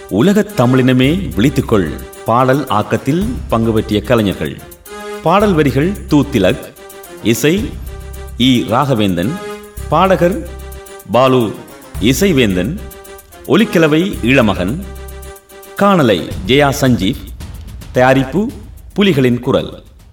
உலகத் தமிழினமே விழித்துக்கொள் பாடல் ஆக்கத்தில் பங்கு பற்றிய கலைஞர்கள் பாடல் வரிகள் தூ திலக் இசை இ ராகவேந்தன் பாடகர் பாலு இசைவேந்தன் ஒலிக்கிழவை ஈழமகன் காணலை ஜெயா சஞ்சீவ் தயாரிப்பு புலிகளின் குரல்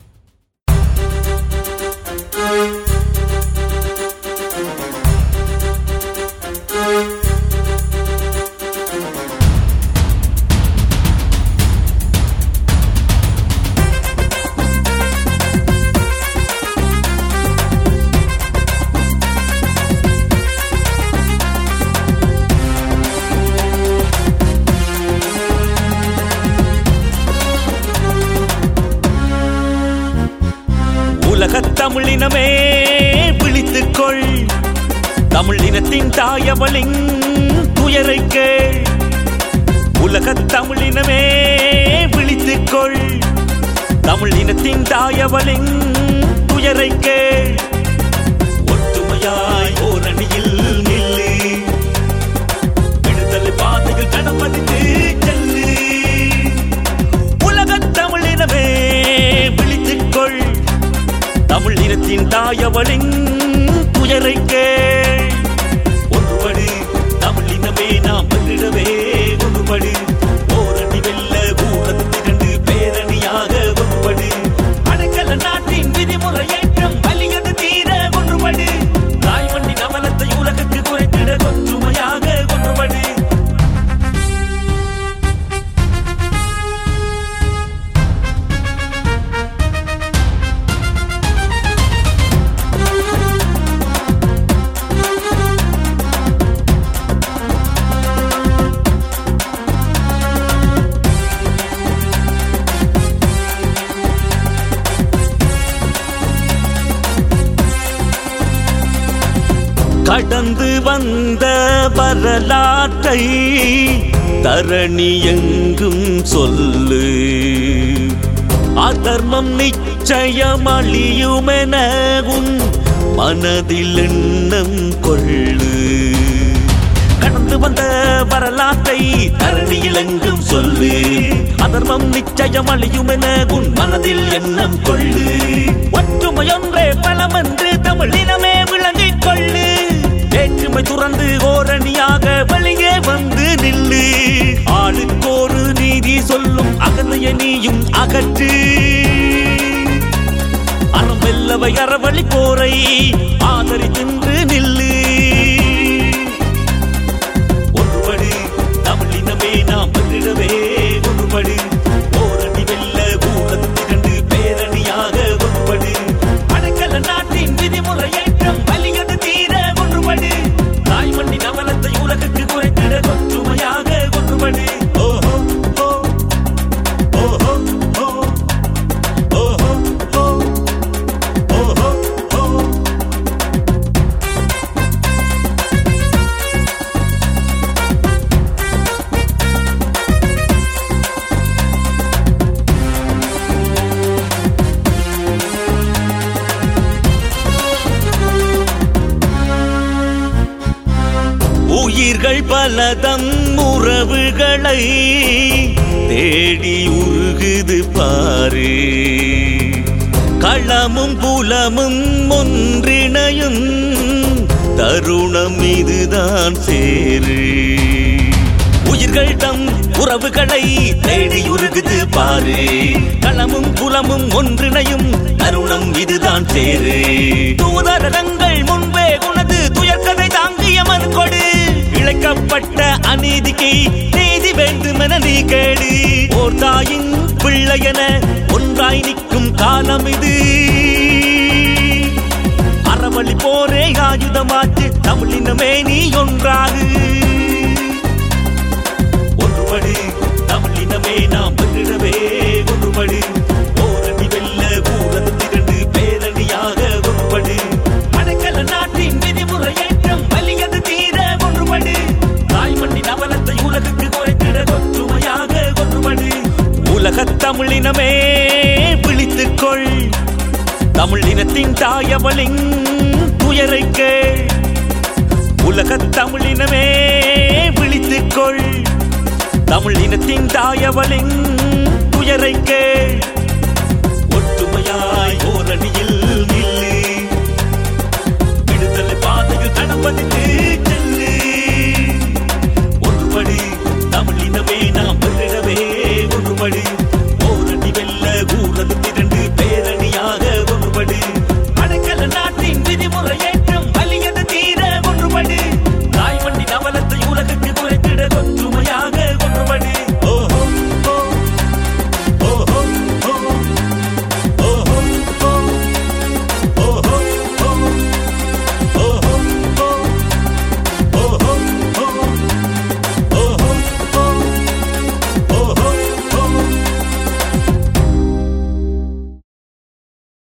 உலகத் தமிழினமே விழித்துக்கொள் தமிழ் இனத்தின் தாயவளின் துயரை கேள் உலகத் தமிழினமே விழித்துக்கொள் தமிழ் இனத்தின் தாயவளின் துயரை கேள் ஒற்றுமையாய் ஓரணியில் நில்லு விடுதலை பாதையில் கடமடித்து செல்லு உலகத் தமிழினமே விழித்துக்கொள் தமிழ் இனத்தின் தாயவளின் துயரை கேள் ஒருபடு தமிழ் இனமே நாம் வென்றிடவே ஒருபடு போரணி வெல்ல ஊரத்திரண்டு பேரணியாக ஒருபடு அடைக்கல நாட்டின் விதிமுறை ஏற்றம் வலியது தீர ஒன்றுபடு தாய்மண்ணின் அவலத்தை உலகுக்கு குறைத்திட ஒற்றுமையாக ஒன்றுபடு கடந்து வந்த வரலாற்றை தரணி எங்கும் சொல்லு அதர்மம் நிச்சயம் அழியுமென உன் மனதில் எண்ணம் கொள்ளு கடந்து வந்த வரலாற்றை தரணியில் எங்கும் சொல்லு அதர்மம் நிச்சயம் அழியுமென உன் மனதில் எண்ணம் கொள்ளு ஒற்றுமையொன்றே பலமென்று தமிழினமே விளங்கிக் கொள்ளு வேற்றுமை துறந்து ஓரணியாக வெளியே வந்து நில்லு ஆளுக்கோரு நீதி சொல்லும் அகந்தைய நீயும் அகற்று அறம் வெல்லவை அறவழி போரை ஆதரித்தின்று நில்லு ஒருபடு தமிழினமே நாம் வென்றிடவே ஒருபடு போரணி வெல்ல ஊழத்திரண்டு பேரணியாக ஒருபடு அடைக்கல நாட்டின் விதிமுறை ஏற்றம் வலியது தீர ஒன்றுபடு தாய்மண்ணின் அவலத்தை உலகுக்கு குறைத்திட ஒற்றுமையாக ஒன்றுபடு ஓஹோ ஓ ஓஹோ ஓ ஓஹோ ஓ ஓஹோ ஓ உயிர்கள் பலதம் உறவுகளை தேடி உருகுது பாரு களமும் புலமும் ஒன்றிணையும் தருணம் இதுதான் சேரு உயிர்கள் தம் உறவுகளை தேடி உருகுது பாரு களமும் புலமும் ஒன்றிணையும் தருணம் இதுதான் சேரு தூதரகங்கள் முன்பே உனது துயர்கதை தாங்கிய மனு கொடு இழைக்கப்பட்ட அநீதிக்கு நீதி வேண்டுமென நீ கேடு ஓர் தாயின் பிள்ளையென ஒன்றாய் நிற்கும் காலம் இது அறவழி போரே ஆயுதமாச்சு தமிழினமே நீ ஒன்றாகு ஒருபடு தமிழினமே நாம் வென்றிடவே ஒருபடு ஓரணி வெல்ல ஊரது திரண்டு பேரணியாக ஒருபடு அடைக்கல நாட்டின் விதிமுறை ஏற்றம் வலியது தீர ஒன்றுபடு தாய்மண்ணின் அவலத்தை உலகுக்கு குறைத்திட ஒற்றுமையாக ஒன்றுபடு உலகத் தமிழினமே விழித்துக்கொள் தமிழ் இனத்தின் தாயவளின் துயரை கேள் உலகத் தமிழினமே விழித்துக்கொள் தமிழ் இனத்தின் தாயவளின் துயரை கேள்